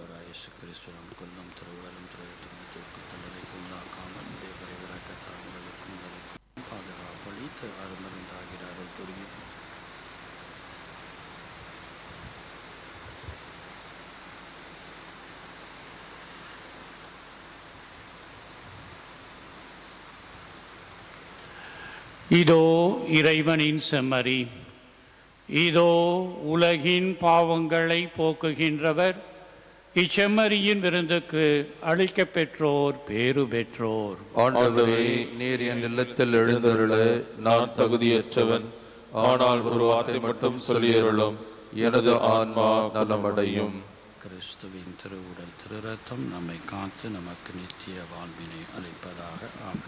இதோ இறைவனின் செம்மறி இதோ உலகின் பாவங்களை போக்குகின்றவர் இச்செம்மறியின் விருந்துக்கு அளிக்கப் பெற்றோர் பேறு பெற்றோர் ஆண்டவரே நீர் என் இல்லத்தில் எழுந்தருள நான் தகுதியற்றவன் ஆனால் ஒரு வார்த்தை மட்டும் சொல்லியருளும் எனது ஆன்மா நலமடையும் கிறிஸ்துவின் திருவுடல் திருரத்தம் நம்மை காத்து நமக்கு நித்திய வாழ்வினை அளிப்பதாக ஆமென்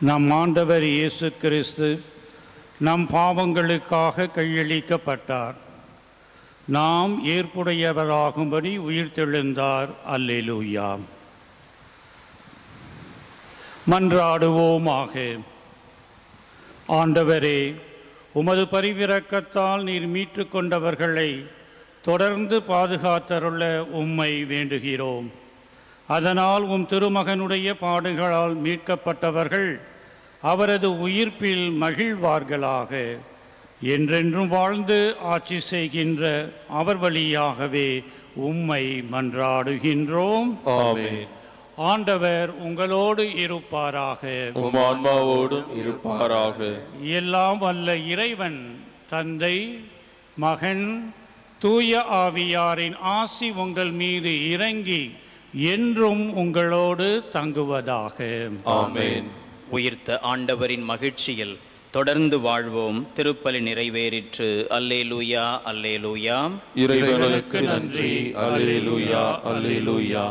நம் ஆண்டவர் இயேசு கிறிஸ்து நம் பாவங்களுக்காக கையளிக்கப்பட்டார் நாம் ஏற்புடையவராகும்படி உயிர்த்தெழுந்தார் அல்லேலூயா மன்றாடுவோமாக ஆண்டவரே உமது பரிவிரக்கத்தால் நீர் மீட்டு கொண்டவர்களை தொடர்ந்து பாதுகாத்தருள உம்மை வேண்டுகிறோம் அதனால் உம் திருமகனுடைய பாடுகளால் மீட்கப்பட்டவர்கள் அவரது உயிர்ப்பில் மகிழ்வார்களாக என்றென்றும் வாழ்ந்து ஆட்சி செய்கின்ற அவர் வழியாகவே உம்மை மன்றாடுகின்றோம் ஆமென் ஆண்டவர் உங்களோடு இருப்பாராக உம் ஆன்மாவோடும் இருப்பாராக எல்லாம் வல்ல இறைவன் தந்தை மகன் தூய ஆவியாரின் ஆசி உங்கள் மீது இறங்கி என்றும் உங்களோடு தங்குவதாக ஆமென் உயிர்த்த ஆண்டவரின் மகிழ்ச்சியில் தொடர்ந்து வாழ்வோம் திருப்பலி நிறைவேறிற்று அல்லேலூயா அல்லேலூயா இறைவனுக்கு நன்றி அல்லேலூயா அல்லேலூயா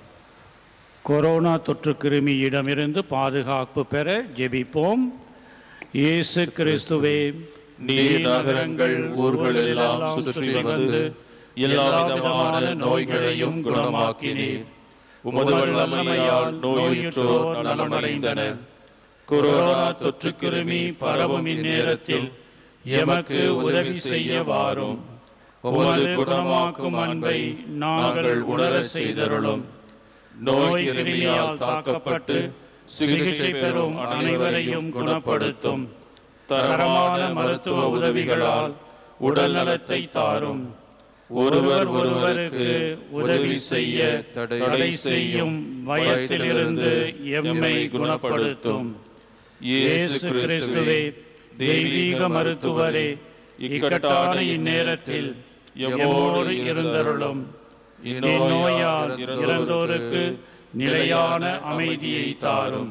கொரோனா தொற்று கிருமியிடமிருந்து பாதுகாப்பு பெற ஜெபிப்போம் இயேசு கிறிஸ்துவே நீர் நகரங்கள் ஊர்கள் எல்லாம் சுற்றி வந்து எல்லா விதமான நோய்களையும் குணமாக்கினீர் உமது வல்லமையால் நோயுற்றோர் நலமடைந்தனர் கொரோனா தொற்று கிருமி பரவும் இந்நேரத்தில் எமக்கு உதவி செய்ய வாரும் உமது குணமாக்கும் அன்பை நாங்கள் உணரச் செய்தருளும் நோய் கிருமியால் தாக்கப்பட்டு சிகிச்சை பெறும் அனைவரையும் குணப்படுத்தும் தரமான மருத்துவ உதவிகளால் உடல் நலத்தை தாரும் ஒருவர் ஒருவருக்கு உதவி செய்ய தடை செய்யும் பயத்திலிருந்து எம்மை குணப்படுத்தும் இயேசு கிறிஸ்துவே தெய்வீக மருத்துவரே இக்கட்டான இந்நேரத்தில் எம்மோடு இருந்தருளும் இந்நோயால் இறந்தோருக்கு நிலையான அமைதியை தாரும்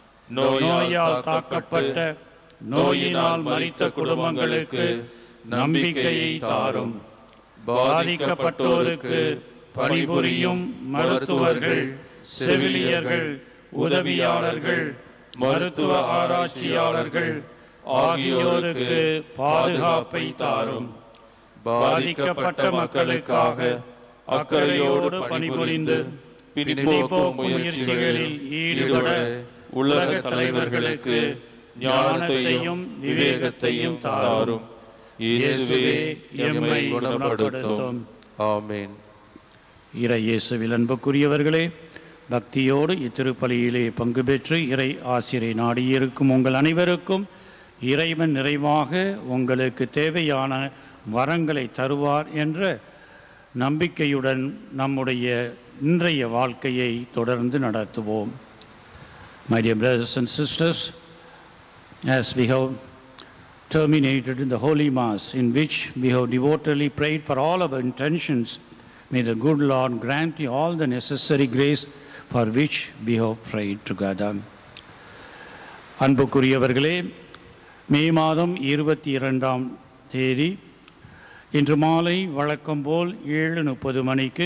நோயால் தாக்கப்பட்ட நோயினால் மரித்த குடும்பங்களுக்கு நம்பிக்கையை தாரும் பாதிக்கப்பட்டோருக்கு பணிபுரியும் மருத்துவர்கள் செவிலியர்கள் உதவியாளர்கள் மருத்துவ ஆராய்ச்சியாளர்கள் ஆகியோருக்கு பாதுகாப்பை தாரும் பாதிக்கப்பட்ட மக்களுக்காக அக்கறையோடு பணிபுரிந்து பின்போக்கும் முயற்சிகளில் ஈடுபட உலக தலைவர்களுக்கு ஞானத்தையும் விவேகத்தையும் தாரும் இயேசுவே எம்மை குணப்படுத்தும் ஆமென் இறை இயேசுவில் அன்புக்குரியவர்களே பக்தியோடு இத்திருப்பலியிலே பங்கு பெற்று இறை ஆசிரியை நாடியிருக்கும் உங்கள் அனைவருக்கும் இறைவன் நிறைவாக உங்களுக்கு தேவையான வரங்களை தருவார் என்ற நம்பிக்கையுடன் நம்முடைய இன்றைய வாழ்க்கையை தொடர்ந்து நடத்துவோம் My dear brothers and sisters, as we have terminated in the Holy Mass, in which we have devotedly prayed for all our intentions, may the good Lord grant you all the necessary grace for which we have prayed together. அன்புக்குரியவர்களே மே மாதம் இருபத்தி இரண்டாம் தேதி இன்று மாலை வழக்கம் போல் ஏழு முப்பது மணிக்கு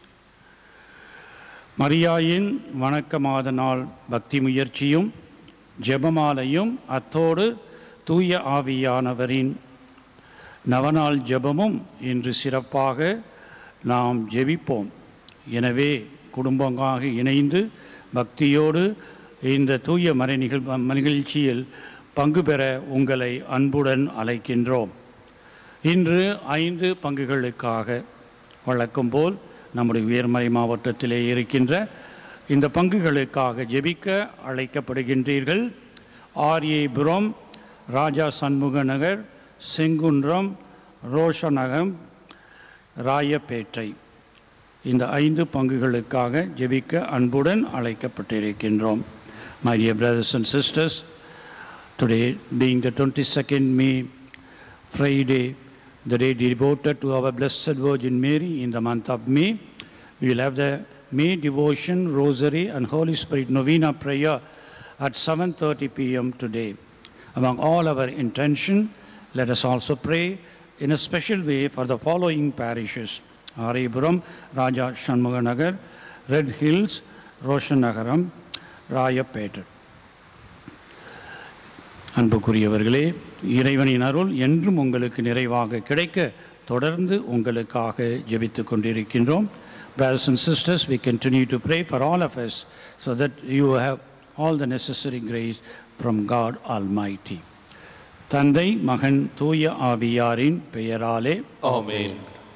மரியாயின் வணக்க மாத நாள் பக்தி முயற்சியும் ஜெபமாலையும் அத்தோடு தூய ஆவியானவரின் நவநாள் ஜெபமும் இன்று சிறப்பாக நாம் ஜெபிப்போம் எனவே குடும்பமாக இணைந்து பக்தியோடு இந்த தூய மறை நிகழ் நிகழ்ச்சியில் பங்கு பெற உங்களை அன்புடன் அழைக்கின்றோம் இன்று ஐந்து பங்குகளுக்காக வழக்கம் போல் நம்முடைய உயர்மறை மாவட்டத்திலே இருக்கின்ற இந்த பங்குகளுக்காக ஜெபிக்க அழைக்கப்படுகின்றீர்கள் ஆர்ஏபுரம் ராஜா சண்முக நகர் செங்குன்றம் ரோஷநகம் ராயப்பேட்டை இந்த ஐந்து பங்குகளுக்காக ஜெபிக்க அன்புடன் அழைக்கப்பட்டிருக்கின்றோம் My dear brothers and sisters, today being the 22nd May, Friday, the day devoted to our Blessed Virgin Mary in the month of May, we will have the May devotion, rosary and Holy Spirit novena prayer at 7.30 p.m. today. Among all our intention, let us also pray in a special way for the following parishes. Aripuram, Raja Shanmuganagar, Red Hills, Roshanagaram, Rayapeta. அன்புக்குரியவர்களே இறைவனின் அருள் என்றும் உங்களுக்கு நிறைவாக கிடைக்க தொடர்ந்து உங்களுக்காக ஜெபித்துக் கொண்டிருக்கின்றோம் Brothers and sisters, we continue to pray for all of us so that you have all the necessary grace from God Almighty. தந்தை மகன் தூய ஆவியாரின் பெயராலே ஆமென்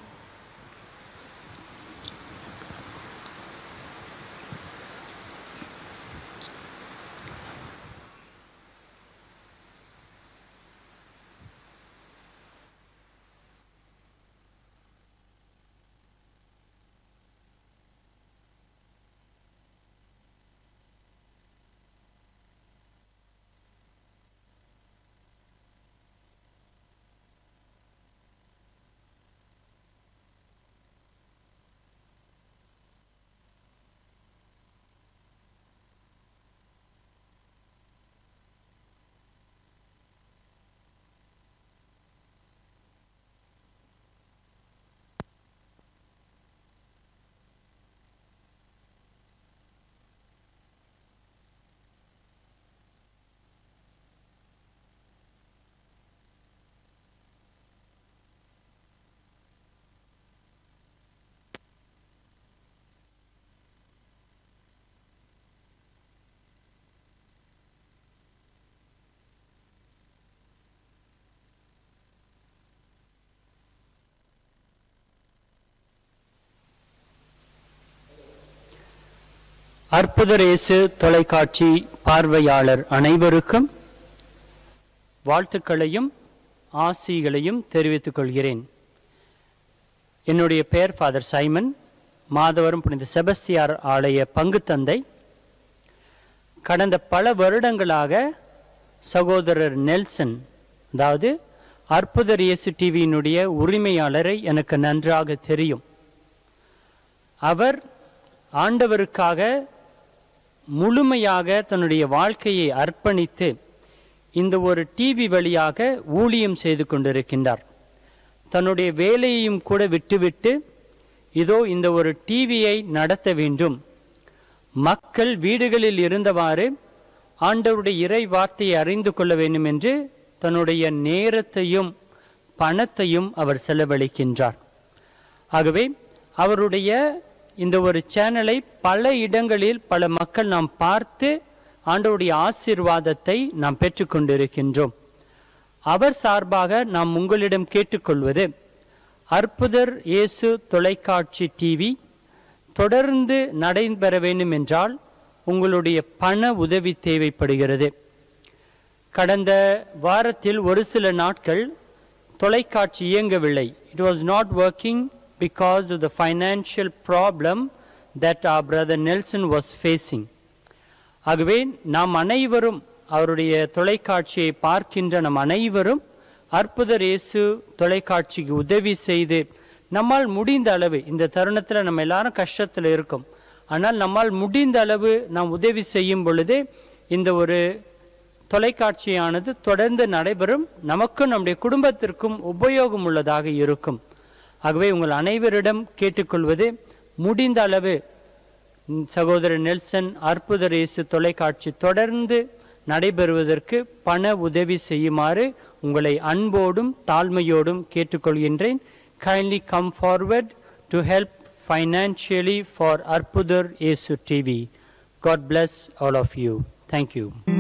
அற்புதரேசு தொலைக்காட்சி பார்வையாளர் அனைவருக்கும் வாழ்த்துக்களையும் ஆசிகளையும் தெரிவித்துக் கொள்கிறேன் என்னுடைய பெயர் ஃபாதர் சைமன் மாதவரம் புனித செபஸ்தியார் ஆலய பங்கு தந்தை கடந்த பல வருடங்களாக சகோதரர் நெல்சன் அதாவது அற்புதர் இயேசு டிவியினுடைய உரிமையாளரை எனக்கு நன்றாக தெரியும் அவர் ஆண்டவருக்காக முழுமையாக தன்னுடைய வாழ்க்கையை அர்ப்பணித்து இந்த ஒரு டிவி வழியாக ஊழியம் செய்து கொண்டிருக்கின்றார் தன்னுடைய வேலையையும் கூட விட்டுவிட்டு இதோ இந்த ஒரு டிவியை நடத்த வேண்டும் மக்கள் வீடுகளில் இருந்தவாறு ஆண்டவருடைய இறை வார்த்தையை அறிந்து கொள்ள வேண்டும் என்று தன்னுடைய நேரத்தையும் பணத்தையும் அவர் செலவழிக்கின்றார் ஆகவே அவருடைய இந்த ஒரு சேனலை பல இடங்களில் பல மக்கள் நாம் பார்த்து ஆண்டவருடைய ஆசீர்வாதத்தை நாம் பெற்றுக்கொண்டிருக்கின்றோம் அவர் சார்பாக நாம் உங்களிடம் கேட்டுக்கொள்வது அற்புதர் இயேசு தொலைக்காட்சி டிவி தொடர்ந்து நடைபெற வேண்டும் என்றால் உங்களுடைய பண உதவி தேவைப்படுகிறது கடந்த வாரத்தில் ஒரு சில நாட்கள் தொலைக்காட்சி இயங்கவில்லை it was not working because of the financial problem that our brother Nelson was facing ஆகவே நாம் அனைவரும் அவருடைய தொலைக்காட்சியை பார்க்கின்ற நம் அனைவரும் அற்புதர் இயேசு தொலைக்காட்சிக்கு உதவி செய்து நம்மால் முடிந்த அளவு இந்த தருணத்தில் நம்ம எல்லாரும் கஷ்டத்தில் இருக்கோம் ஆனால் நம்மால் முடிந்த அளவு நாம் உதவி செய்யும் பொழுது இந்த ஒரு தொலைக்காட்சியானது தொடர்ந்து நடைபெறும் நமக்கும் நம்முடைய குடும்பத்திற்கும் உபயோகம் உள்ளதாக இருக்கும் ஆகவே உங்கள் அனைவரிடம் கேட்டுக்கொள்வது முடிந்த அளவு ம், சகோதரர் நெல்சன் அற்புதர் இயேசு தொலைக்காட்சி தொடர்ந்து நடைபெறுவதற்கு பண உதவி செய்யுமாறு உங்களை அன்போடும் தாழ்மையோடும் கேட்டுக்கொள்கின்றேன் kindly come forward to help financially for அற்புதர் இயேசு TV God bless all of you thank you